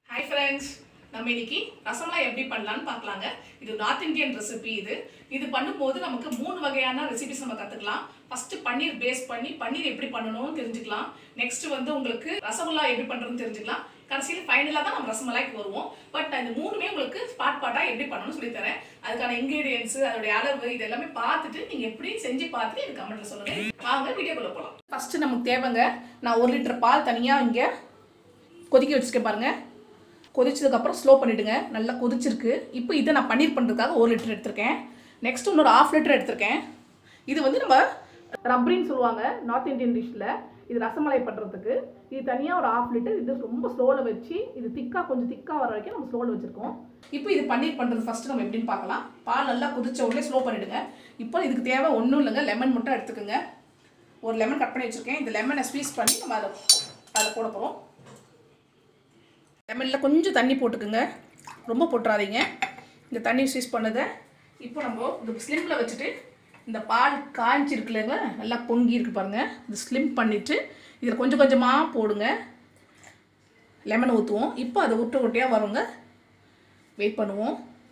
hi friends நம்ம இன்னைக்கு ரசமலாய் எப்படி பண்ணலாம்னு பார்க்கலாங்க இது நார்த் இந்தியன் ரெசிபி இது இது பண்ணும்போது நமக்கு மூணு வகையான ரெசிபிஸ் நம்ம கற்றுக்கலாம் ஃபர்ஸ்ட் பன்னீர் பேஸ் பண்ணி பன்னீர் எப்படி பண்ணணும்னு தெரிஞ்சுக்கலாம் நெக்ஸ்ட் வந்து உங்களுக்கு ரசகுல்லா எப்படி பண்ணுறதுன்னு தெரிஞ்சுக்கலாம் கடைசியில் ஃபைனலாக தான் நம்ம ரசமலாய்க்கு வருவோம் பட் இந்த மூணுமே உங்களுக்கு ஸ்பாட் பாட்டாக எப்படி பண்ணணும்னு சொல்லித்தரேன் அதுக்கான இன்க்ரீடியன்ஸ் அதோடைய அளவு இது எல்லாமே பார்த்துட்டு நீங்கள் எப்படி செஞ்சு பார்த்துட்டு எனக்கு கமெண்ட்டில் சொல்லுங்கள் வாங்க வீடியோக்குள்ளே போகலாம் ஃபஸ்ட்டு நமக்கு தேவைங்க நான் ஒரு லிட்டர் பால் தனியாக இங்கே கொதிக்க வச்சுருக்கேன் பாருங்க கொதிச்சதுக்கப்புறம் ஸ்லோ பண்ணிவிடுங்க நல்லா கொதிச்சிருக்கு இப்போ இதை நான் பன்னீர் பண்ணுறதுக்காக ஒரு லிட்டர் எடுத்திருக்கேன் நெக்ஸ்ட் இன்னொரு ஆஃப் லிட்டர் எடுத்திருக்கேன் இது வந்து நம்ம ரப்ரின்னு சொல்லுவாங்க நார்த் இந்தியன் டிஷ்ஷில் இது ரசமலை பண்ணுறதுக்கு இது தனியாக ஒரு ஆஃப் லிட்டர் இது ரொம்ப ஸ்லோவில் வச்சு இது திக்காக கொஞ்சம் திக்காக வர வரைக்கும் நம்ம ஸ்லோவில் வச்சுருக்கோம் இப்போ இது பன்னீர் பண்ணுறது ஃபஸ்ட்டு நம்ம எப்படின்னு பார்க்கலாம் பால் நல்லா கொதிச்ச உடனே ஸ்லோ பண்ணிவிடுங்க இப்போ இதுக்கு தேவை ஒன்றும் இல்லைங்க லெமன் மட்டும் எடுத்துக்கோங்க ஒரு லெமன் கட் பண்ணி வச்சுருக்கேன் இந்த லெமனை ஸ்வீஸ் பண்ணி நம்ம அதை அதில் போட போகிறோம் லெமனில் கொஞ்சம் தண்ணி போட்டுக்குங்க ரொம்ப போட்டுறாதீங்க இந்த தண்ணி ஸ்வீஸ் பண்ணதை இப்போ நம்ம இந்த ஸ்லிம்மில் வச்சுட்டு இந்த பால் காய்ஞ்சிருக்கு இல்லைங்களா நல்லா பொங்கி இருக்கு பாருங்கள் இது ஸ்லிம் பண்ணிவிட்டு இதில் கொஞ்சம் கொஞ்சமாக போடுங்க லெமன் ஊற்றுவோம் இப்போ அதை விட்டு விட்டியாக வருங்க வெயிட் பண்ணுவோம்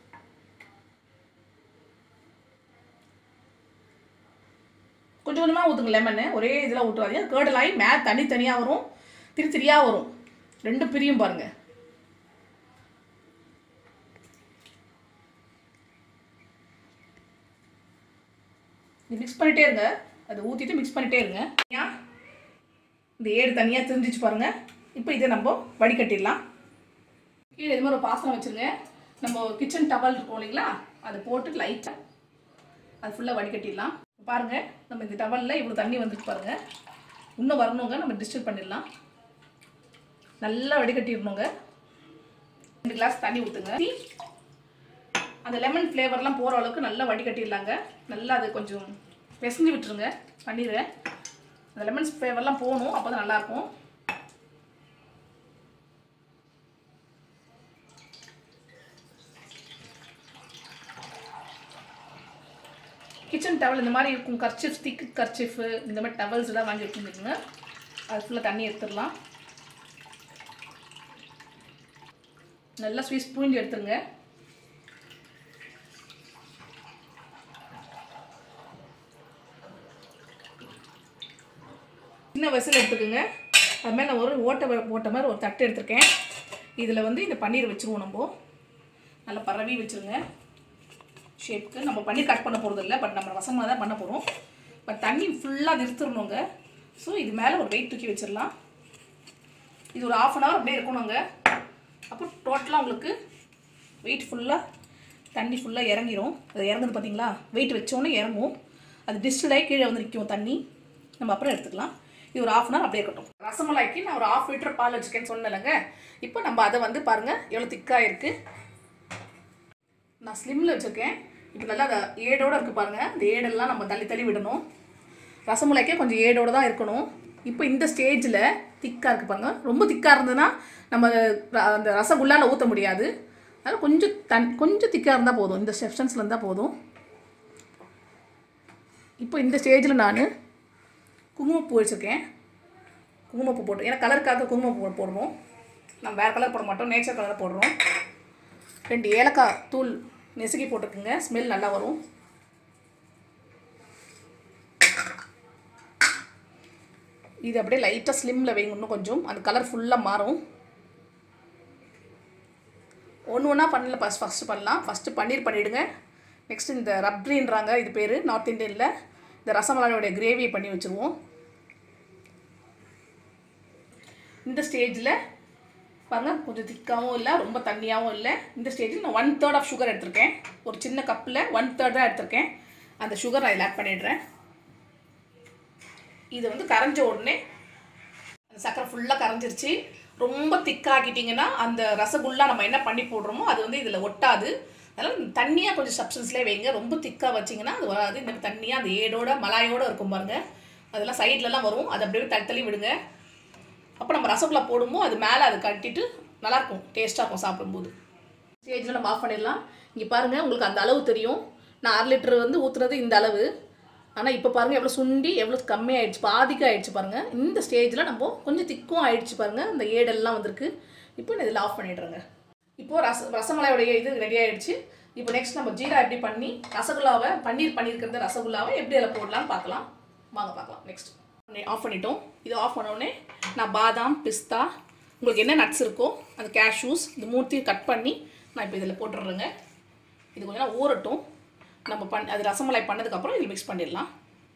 கொஞ்சம் கொஞ்சமாக ஊற்றுங்க லெமனு ஒரே இதில் ஊற்றுவாதீங்க கேர்டலாகி மே தனி தனியாக வரும் திரி திரியாக வரும் ரெண்டும் பிரியும் பாருங்கள் இது மிக்ஸ் பண்ணிட்டே இருங்க அதை ஊற்றிட்டு மிக்ஸ் பண்ணிட்டே இருங்க ஏன் இந்த ஏடு தனியாக தெரிஞ்சிச்சு பாருங்க இப்போ இதை நம்ம வடிகட்டிடலாம் கீழே இது மாதிரி ஒரு பாசனம் வச்சுருங்க நம்ம கிச்சன் டவல் இருக்கும் இல்லைங்களா அதை போட்டு லைட்டாக அது ஃபுல்லாக வடிகட்டிடலாம் பாருங்க நம்ம இந்த டவலில் இவ்வளோ தண்ணி வந்துருக்கு பாருங்க இன்னும் வரணுங்க நம்ம டிஸ்டர்ப் பண்ணிடலாம் நல்லா வடிகட்டிடணுங்க ரெண்டு கிளாஸ் தண்ணி ஊற்றுங்க அந்த லெமன் ஃப்ளேவர்லாம் போகிற அளவுக்கு நல்லா வடிகட்டிடலாங்க நல்லா அது கொஞ்சம் பிசைஞ்சு விட்டுருங்க பன்னீரை அந்த லெமன் ஃப்ளேவர்லாம் போகணும் அப்போ தான் நல்லாயிருக்கும் கிச்சன் டவல் இந்த மாதிரி இருக்கும் கர்ச்சிஃப் திக்கு கர்ச்சிஃபு இந்த மாதிரி டவல்ஸ் எல்லாம் வாங்கி வச்சுருந்துருங்க அது ஃபுல்லாக தண்ணி எடுத்துடலாம் நல்லா ஸ்வீஸ் புழிஞ்சு எடுத்துருங்க சின்ன வெசல் எடுத்துக்கோங்க அது மேலே நான் ஒரு ஓட்டை வ- போட்ட மாதிரி ஒரு தட்டு எடுத்திருக்கேன் இதில் வந்து இந்த பன்னீர் வச்சுருவோம் நம்ம நல்லா பரவி வச்சுருங்க ஷேப்புக்கு நம்ம பன்னீர் கட் பண்ண போகிறது இல்லை பட் நம்ம ரசமாக தான் பண்ண போகிறோம் பட் தண்ணி ஃபுல்லாக நிறுத்திடணுங்க ஸோ இது மேலே ஒரு வெயிட் தூக்கி வச்சிடலாம் இது ஒரு ஆஃப் அன் ஹவர் அப்படியே இருக்கணுங்க அப்போ டோட்டலாக உங்களுக்கு வெயிட் ஃபுல்லாக தண்ணி ஃபுல்லாக இறங்கிரும் அது இறங்குது பார்த்தீங்களா வெயிட் வச்சோன்னே இறங்கும் அது டிஸ்டிலாகி கீழே வந்து நிற்கும் தண்ணி நம்ம அப்புறம் எடுத்துக்கலாம் இது ஒரு ஆஃப் அன் ஹவர் அப்படியே இருக்கட்டும் ரசமலாய்க்கு நான் ஒரு ஆஃப் லிட்டர் பால் வச்சுருக்கேன்னு சொன்னேன்லங்க இப்போ நம்ம அதை வந்து பாருங்கள் எவ்வளோ திக்காக இருக்குது நான் ஸ்லிம்மில் வச்சுருக்கேன் இப்போ நல்லா அந்த ஏடோடு இருக்குது பாருங்கள் இந்த ஏடெல்லாம் நம்ம தள்ளி தள்ளி விடணும் ரசமலாய்க்கே கொஞ்சம் ஏடோடு தான் இருக்கணும் இப்போ இந்த ஸ்டேஜில் திக்காக இருக்குது பாருங்க ரொம்ப திக்காக இருந்ததுன்னா நம்ம ர- அந்த ரசகுல்லால ஊற்ற முடியாது அதனால் கொஞ்சம் தன் கொஞ்சம் திக்காக இருந்தால் போதும் இந்த செப்ஷன்ஸில் இருந்தால் போதும் இப்போ இந்த ஸ்டேஜில் நான் குங்குமப்பூ வச்சுருக்கேன் குங்குமப்பூ போட்டு ஏன்னா கலருக்காக குங்குமப்பூ போ- போடுறோம் நம்ம வேறு கலர் போட மாட்டோம் நேச்சர் கலர் போடுறோம் ரெண்டு ஏலக்காய் தூள் நெசுக்கி போட்டுக்குங்க ஸ்மெல் நல்லா வரும் இது அப்படியே லைட்டாக ஸ்லிம்மில் வைங்க இன்னும் கொஞ்சம் அந்த கலர் ஃபுல்லாக மாறும் ஒன்று ஒன்றா பண்ணல ஃபஸ்ட் ஃபஸ்ட்டு பண்ணலாம் ஃபஸ்ட்டு பன்னீர் பண்ணிவிடுங்க நெக்ஸ்ட் இந்த ரப்ரின்றாங்க இது பேர் நார்த் இந்தியனில் இந்த ரசமலாயோடைய கிரேவியை பண்ணி வச்சுருவோம் இந்த ஸ்டேஜில் பாருங்க கொஞ்சம் திக்காகவும் இல்லை ரொம்ப தண்ணியாகவும் இல்லை இந்த ஸ்டேஜில் நான் ஒன் தேர்ட் ஆஃப் சுகர் எடுத்திருக்கேன் ஒரு சின்ன கப்பில் ஒன் தேர்ட் தான் எடுத்திருக்கேன் அந்த சுகர் நான் இதில் ஆட் பண்ணிடுறேன் இது வந்து கரைஞ்ச உடனே அந்த சக்கரை ஃபுல்லாக கரைஞ்சிருச்சு ரொம்ப திக்காக்கிட்டிங்கன்னா அந்த ரசகுல்லா நம்ம என்ன பண்ணி போடுறோமோ அது வந்து இதில் ஒட்டாது அதனால் தண்ணியாக கொஞ்சம் சப்ஸ்டன்ஸ்லேயே வைங்க ரொம்ப திக்காக வச்சிங்கன்னா அது வராது இந்த தண்ணியாக அந்த ஏடோட மலாயோட இருக்கும் பாருங்க அதெல்லாம் சைட்லலாம் வரும் அதை அப்படியே தள்ளி தள்ளி விடுங்க அப்போ நம்ம ரசகுல்லா போடும்போது அது மேலே அதை கட்டிட்டு நல்லாயிருக்கும் டேஸ்ட்டாக இருக்கும் சாப்பிடும்போது ஸ்டேஜில் நம்ம ஆஃப் பண்ணிடலாம் இங்கே பாருங்கள் உங்களுக்கு அந்த அளவு தெரியும் நான் அரை லிட்டர் வந்து ஊற்றுறது இந்த அளவு ஆனால் இப்போ பாருங்கள் எவ்வளோ சுண்டி எவ்வளோ கம்மியாயிடுச்சு பாதிக்கு ஆயிடுச்சு பாருங்கள் இந்த ஸ்டேஜில் நம்ம கொஞ்சம் திக்கும் ஆயிடுச்சு பாருங்கள் இந்த ஏடெல்லாம் வந்திருக்கு இப்போ நான் இதில் ஆஃப் பண்ணிடுறேங்க இப்போ ரச ரசமலாயோடைய இது ரெடி ஆயிடுச்சு இப்போ நெக்ஸ்ட் நம்ம ஜீரா எப்படி பண்ணி ரசகுல்லாவை பன்னீர் பண்ணியிருக்கிறது ரசகுல்லாவை எப்படி அதில் போடலாம்னு பார்க்கலாம் வாங்க பார்க்கலாம் நெக்ஸ்ட் ஆஃப் பண்ணிட்டோம் இது ஆஃப் பண்ணோடனே நான் பாதாம் பிஸ்தா உங்களுக்கு என்ன நட்ஸ் இருக்கோ அந்த கேஷ்யூஸ் இந்த மூர்த்தியும் கட் பண்ணி நான் இப்போ இதில் போட்டுடுறேங்க இது கொஞ்ச நேரம் ஊறட்டும் நம்ம பண் அது ரசமலாய் பண்ணதுக்கப்புறம் இதில் மிக்ஸ் பண்ணிடலாம்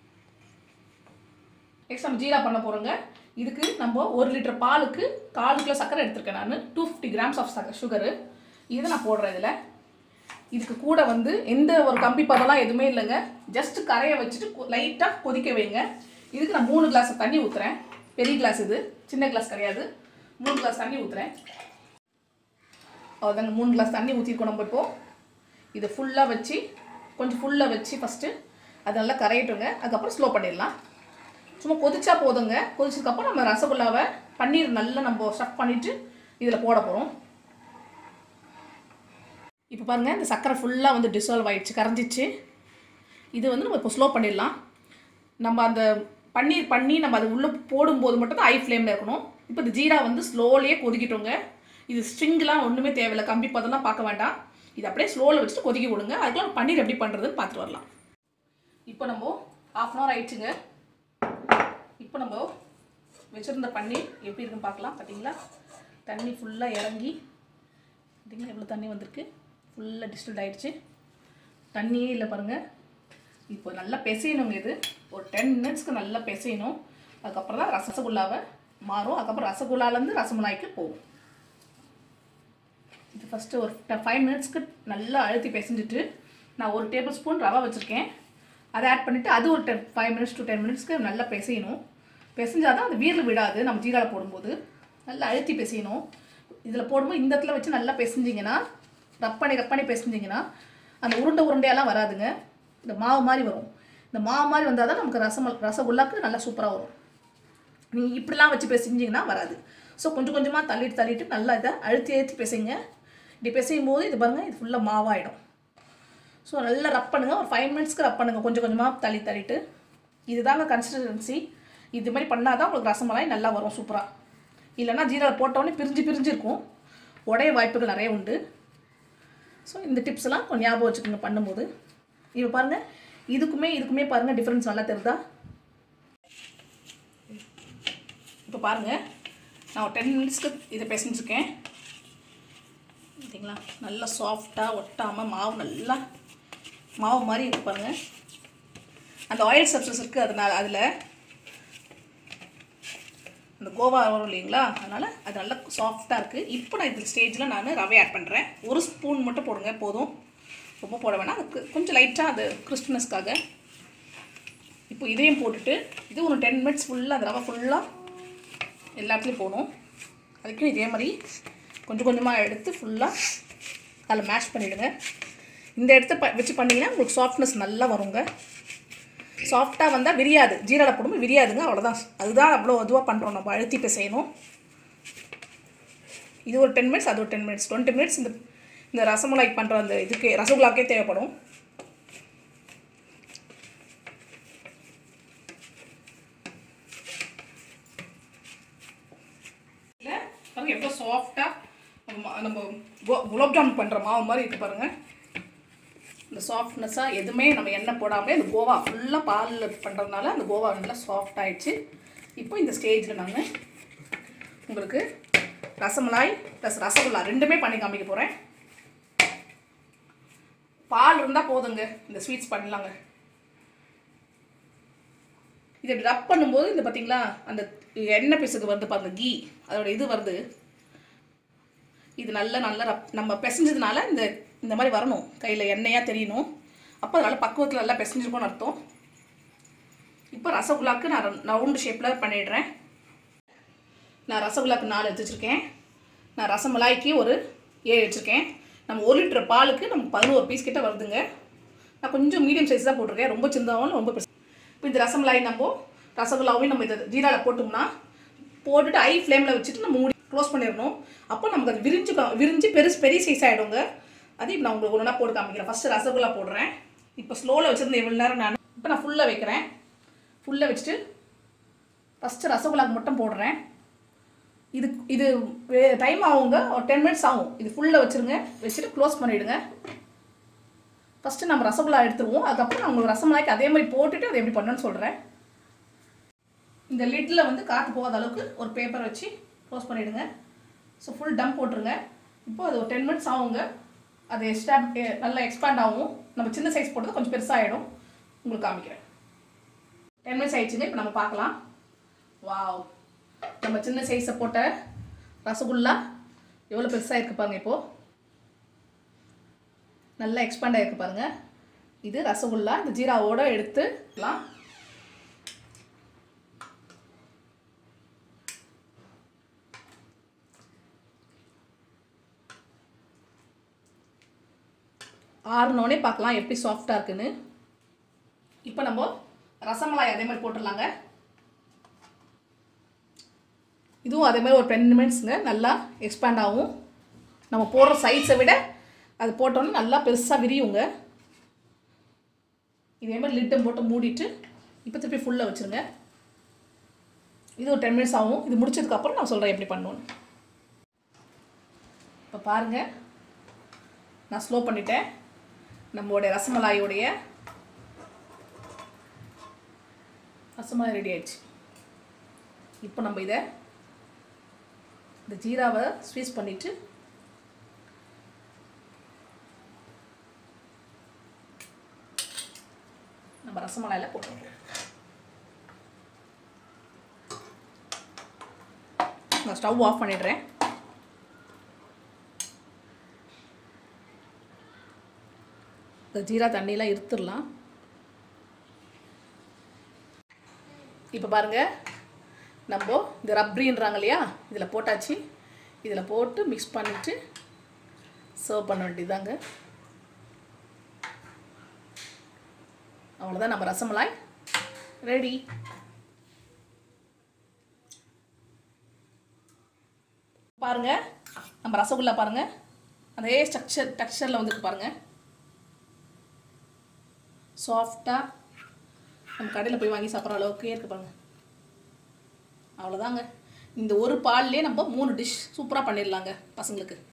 நெக்ஸ்ட் நம்ம ஜீரா பண்ண போகிறோங்க இதுக்கு நம்ம ஒரு லிட்டர் பாலுக்கு கால் கிலோ சர்க்கரை எடுத்திருக்கேன் நான் டூ ஃபிஃப்டி கிராம்ஸ் ஆஃப் சக்கரை சுகரு இதை நான் போடுறேன் இதில் இதுக்கு கூட வந்து எந்த ஒரு கம்பி பதம்லாம் எதுவுமே இல்லைங்க ஜஸ்ட் கரையை வச்சுட்டு லைட்டாக கொதிக்க வைங்க இதுக்கு நான் மூணு கிளாஸ் தண்ணி ஊற்றுறேன் பெரிய கிளாஸ் இது சின்ன கிளாஸ் கிடையாது மூணு கிளாஸ் தண்ணி ஊற்றுறேன் அவ்வளோதாங்க மூணு கிளாஸ் தண்ணி ஊற்றிருக்கோம் நம்ம இப்போ இதை ஃபுல்லாக வச்சு கொஞ்சம் ஃபுல்லாக வச்சு ஃபஸ்ட்டு அது நல்லா கரையட்டுங்க அதுக்கப்புறம் ஸ்லோ பண்ணிடலாம் சும்மா கொதிச்சா போதுங்க கொதிச்சதுக்கப்புறம் நம்ம ரசகுல்லாவை பன்னீர் நல்லா நம்ம ஸ்டஃப் பண்ணிவிட்டு இதில் போட போகிறோம் இப்போ பாருங்கள் இந்த சர்க்கரை ஃபுல்லாக வந்து டிசால்வ் ஆயிடுச்சு கரைஞ்சிச்சு இது வந்து நம்ம இப்போ ஸ்லோ பண்ணிடலாம் நம்ம அந்த பன்னீர் பண்ணி நம்ம அது உள்ளே போடும்போது மட்டும் தான் ஐ ஃப்ளேமில் இருக்கணும் இப்போ இந்த ஜீரா வந்து ஸ்லோலியே கொதிக்கிட்டோங்க இது ஸ்ட்ரிங்லாம் ஒன்றுமே தேவையில்லை கம்பி பதம்லாம் பார்க்க வேண்டாம் இது அப்படியே ஸ்லோவில் வச்சுட்டு கொதிக்க விடுங்க அதுக்கெல்லாம் பன்னீர் எப்படி பண்ணுறதுன்னு பார்த்துட்டு வரலாம் இப்போ நம்ம ஆஃப் அன் ஹவர் ஆயிடுச்சுங்க இப்போ நம்ம வச்சுருந்த பன்னீர் எப்படி இருக்குன்னு பார்க்கலாம் பார்த்தீங்களா தண்ணி ஃபுல்லாக இறங்கி பார்த்தீங்களா எவ்வளோ தண்ணி வந்திருக்கு ஃபுல்லாக டிஸ்டில்ட் ஆயிடுச்சு தண்ணியே இல்லை பாருங்கள் இப்போ நல்லா பிசையணுங்க இது ஒரு டென் மினிட்ஸ்க்கு நல்லா பிசையணும் அதுக்கப்புறம் தான் ரசகுல்லாவை மாறும் அதுக்கப்புறம் ரசகுல்லாலேருந்து ரசமலாய்க்கு போகும் இது ஃபஸ்ட்டு ஒரு ஃபைவ் மினிட்ஸ்க்கு நல்லா அழுத்தி பிசைஞ்சிட்டு நான் ஒரு டேபிள் ஸ்பூன் ரவை வச்சுருக்கேன் அதை ஆட் பண்ணிவிட்டு அது ஒரு ten five minutes to ten மினிட்ஸ்க்கு நல்லா பிசையணும் பிசைஞ்சால் தான் அது வீரில் விடாது நம்ம ஜீரால போடும்போது நல்லா அழுத்தி பிசையணும் இதில் போடும்போது இந்த இடத்துல வச்சு நல்லா பிசைஞ்சிங்கன்னா ரப் பண்ணி ரப் பண்ணி பிசைஞ்சிங்கன்னா அந்த உருண்டை உருண்டையெல்லாம் வராதுங்க இந்த மாவு மாதிரி வரும் இந்த மாவு மாதிரி வந்தால் தான் நமக்கு ரசமல் ரசகுல்லாக்கு நல்லா சூப்பராக வரும் நீங்கள் இப்படிலாம் வச்சு பிசைஞ்சிங்கன்னா வராது ஸோ கொஞ்சம் கொஞ்சமாக தள்ளிட்டு தள்ளிட்டு நல்லா இதை அழுத்தி அழுத்தி பிசைங்க இப்படி பிசையும் போது இது பாருங்கள் இது ஃபுல்லாக மாவாயிடும் ஸோ நல்லா ரப் பண்ணுங்கள் ஒரு ஃபைவ் மினிட்ஸ்க்கு ரப் பண்ணுங்கள் கொஞ்சம் கொஞ்சமாக தள்ளி தள்ளிட்டு இதுதாங்க கன்சிஸ்டன்சி இது மாதிரி பண்ணால் தான் உங்களுக்கு ரசமலாய் நல்லா வரும் சூப்பராக இல்லைன்னா ஜீரா போட்டோடனே பிரிஞ்சு பிரிஞ்சு இருக்கும் உடைய வாய்ப்புகள் நிறைய உண்டு ஸோ இந்த டிப்ஸ் எல்லாம் கொஞ்சம் ஞாபகம் வச்சுக்கோங்க பண்ணும்போது இப்போ பாருங்கள் இதுக்குமே இதுக்குமே பாருங்கள் டிஃப்ரென்ஸ் நல்லா தெரியுதா இப்போ பாருங்கள் நான் ஒரு டென் மினிட்ஸ்க்கு இதை பிசைஞ்சிருக்கேன் பார்த்தீங்களா நல்லா சாஃப்டாக ஒட்டாமல் மாவு நல்லா மாவு மாதிரி இருக்கு பாருங்கள் அந்த ஆயில் சப்ஸ்டன்ஸ் இருக்குது அதனால் அதில் அந்த கோவா வரும் இல்லைங்களா அதனால் அது நல்லா சாஃப்டாக இருக்குது இப்போ நான் இந்த ஸ்டேஜில் நான் ரவை ஆட் பண்ணுறேன் ஒரு ஸ்பூன் மட்டும் போடுங்க போதும் ரொம்ப போட வேணாம் அதுக்கு கொஞ்சம் லைட்டாக அது கிறிஸ்பினஸ்க்காக இப்போ இதையும் போட்டுட்டு இது ஒரு டென் மினிட்ஸ் ஃபுல்லாக அந்த ரவை ஃபுல்லாக எல்லாத்துலேயும் போகணும் அதுக்கும் இதே மாதிரி கொஞ்சம் கொஞ்சமாக எடுத்து ஃபுல்லாக அதில் மேஷ் பண்ணிவிடுங்க இந்த இடத்த ப வச்சு பண்ணிங்கன்னா உங்களுக்கு சாஃப்ட்னஸ் நல்லா வருங்க சாஃப்டாக வந்தால் விரியாது ஜீரலை போடும்போது விரியாதுங்க அவ்வளோதான் அதுதான் அவ்வளோ இதுவாக பண்ணுறோம் நம்ம அழுத்தி இப்போ செய்யணும் இது ஒரு டென் மினிட்ஸ் அது ஒரு டென் மினிட்ஸ் டுவெண்ட்டி மினிட்ஸ் இந்த இந்த ரசமலாய் பண்ணுற அந்த இதுக்கு ரசகுல்லாக்கே தேவைப்படும் இல்லை பாருங்க எவ்வளோ சாஃப்டாக நம்ம நம்ம கோ- குலாப் ஜாமுன் பண்ணுற மாவு மாதிரி இருக்கு பாருங்க இந்த சாஃப்ட்னஸாக எதுவுமே நம்ம எண்ணெய் போடாமலே அந்த கோவா ஃபுல்லாக பாலில் பண்ணுறதுனால அந்த கோவா நல்லா சாஃப்ட் ஆயிடுச்சு இப்போ இந்த ஸ்டேஜில் நான் உங்களுக்கு ரசமலாய் ப்ளஸ் ரசகுல்லா ரெண்டுமே பண்ணி காமிக்க போகிறேன் பால் இருந்தால் போதுங்க இந்த ஸ்வீட்ஸ் பண்ணலாங்க இதை ரப் பண்ணும்போது இந்த பார்த்தீங்களா அந்த எண்ணெய் பிசுக்கு வருது பாருங்க கீ அதோட இது வருது இது நல்லா நல்லா ரப் நம்ம பிசைஞ்சதுனால இந்த இந்த மாதிரி வரணும் கையில் எண்ணெயாக தெரியணும் அப்போ அதனால் பக்குவத்தில் நல்லா பிசைஞ்சிருக்கோன்னு அர்த்தம் இப்போ ரசகுல்லாக்கு நான் ரவுண்டு ஷேப்பில் பண்ணிடுறேன் நான் ரசகுல்லாக்கு நாலு எடுத்து வச்சுருக்கேன் நான் ரசமலாய்க்கு ஒரு ஏழு வச்சுருக்கேன் நம்ம ஒரு லிட்டர் பாலுக்கு நமக்கு பதினோரு பீஸ் கிட்ட வருதுங்க நான் கொஞ்சம் மீடியம் சைஸ் தான் போட்டிருக்கேன் ரொம்ப சின்னதாகவும் ரொம்ப பெருசு இப்போ இந்த ரசமலாய் நம்ம ரசகுல்லாவையும் நம்ம இதை ஜீரால போட்டோம்னா போட்டுட்டு ஐ ஃப்ளேமில் வச்சுட்டு நம்ம மூடி க்ளோஸ் பண்ணிடணும் அப்போ நமக்கு அது விரிஞ்சு கா- விரிஞ்சு பெருசு பெரிய சைஸ் ஆகிடுங்க அது இப்போ நான் உங்களுக்கு ஒன்றா போட்டு காமிக்கிறேன் ஃபஸ்ட்டு ரசகுல்லா போடுறேன் இப்போ ஸ்லோவில் வச்சுருந்தேன் எவ்வளோ நேரம் நான் இப்போ நான் ஃபுல்லாக வைக்கிறேன் ஃபுல்லாக வச்சுட்டு ஃபஸ்ட்டு ரசகுல்லாக்கு மட்டும் போடுறேன் இது இது டைம் ஆகுங்க ஒரு டென் மினிட்ஸ் ஆகும் இது ஃபுல்லாக வச்சுருங்க வச்சுட்டு க்ளோஸ் பண்ணிவிடுங்க ஃபஸ்ட்டு நம்ம ரசகுல்லா எடுத்துருவோம் அதுக்கப்புறம் நான் உங்களுக்கு ரசமலாய்க்கு அதே மாதிரி போட்டுட்டு அதை எப்படி பண்ணணும்னு சொல்கிறேன் இந்த லிட்டில் வந்து காற்று போகாத அளவுக்கு ஒரு பேப்பர் வச்சு க்ளோஸ் பண்ணிவிடுங்க ஸோ ஃபுல் டம் போட்டுருங்க இப்போ அது ஒரு டென் மினிட்ஸ் ஆகுங்க அது எக்ஸ்ட்ரா நல்லா எக்ஸ்பேண்ட் ஆகும் நம்ம சின்ன சைஸ் போட்டது கொஞ்சம் பெருசாகிடும் உங்களுக்கு காமிக்கிறேன் டென் மினிட்ஸ் ஆயிடுச்சுங்க இப்போ நம்ம பார்க்கலாம் வாவ் நம்ம சின்ன சைஸை போட்ட ரசகுல்லா எவ்வளோ பெருசாக இருக்குது பாருங்கள் இப்போது நல்லா எக்ஸ்பேண்ட் ஆகிருக்கு பாருங்கள் இது ரசகுல்லா இந்த ஜீராவோட எடுத்துக்கலாம் ஆறுனோடனே பார்க்கலாம் எப்படி சாஃப்டாக இருக்குன்னு இப்போ நம்ம ரசமலாய் அதே மாதிரி போட்டுடலாங்க இதுவும் அதே மாதிரி ஒரு டென் மினிட்ஸுங்க நல்லா எக்ஸ்பேண்ட் ஆகும் நம்ம போடுற சைஸை விட அது போட்டோன்னே நல்லா பெருசாக விரியுங்க இதே மாதிரி லிட்டம் போட்டு மூடிட்டு இப்போ திருப்பி ஃபுல்லாக வச்சுருங்க இது ஒரு டென் மினிட்ஸ் ஆகும் இது முடிச்சதுக்கப்புறம் நான் சொல்கிறேன் எப்படி பண்ணணும்னு இப்போ பாருங்கள் நான் ஸ்லோ பண்ணிட்டேன் நம்மளுடைய ரசமலாயோடைய ரசமலாய் ரெடி ஆயிடுச்சு இப்போ நம்ம இதை இந்த ஜீராவை ஸ்வீஸ் பண்ணிவிட்டு நம்ம ரசமலாயில் போட்டுருவோம் நான் ஸ்டவ் ஆஃப் பண்ணிடுறேன் இந்த ஜீரா தண்ணியெலாம் இருத்துடலாம் இப்போ பாருங்கள் நம்ம இந்த ரப்ரின்றாங்க இல்லையா இதில் போட்டாச்சு இதில் போட்டு மிக்ஸ் பண்ணிவிட்டு சர்வ் பண்ண வேண்டியதாங்க அவ்வளோதான் நம்ம ரசமலாய் ரெடி பாருங்க நம்ம ரசகுல்லா பாருங்க அதே ஸ்ட்ரக்சர் டெக்ஸ்சரில் வந்துருக்கு பாருங்க சாஃப்டாக நம்ம கடையில் போய் வாங்கி சாப்பிட்ற அளவுக்கு இருக்கு பாருங்க அவ்வளோதாங்க இந்த ஒரு பால்லே நம்ம மூணு டிஷ் சூப்பராக பண்ணிடலாங்க பசங்களுக்கு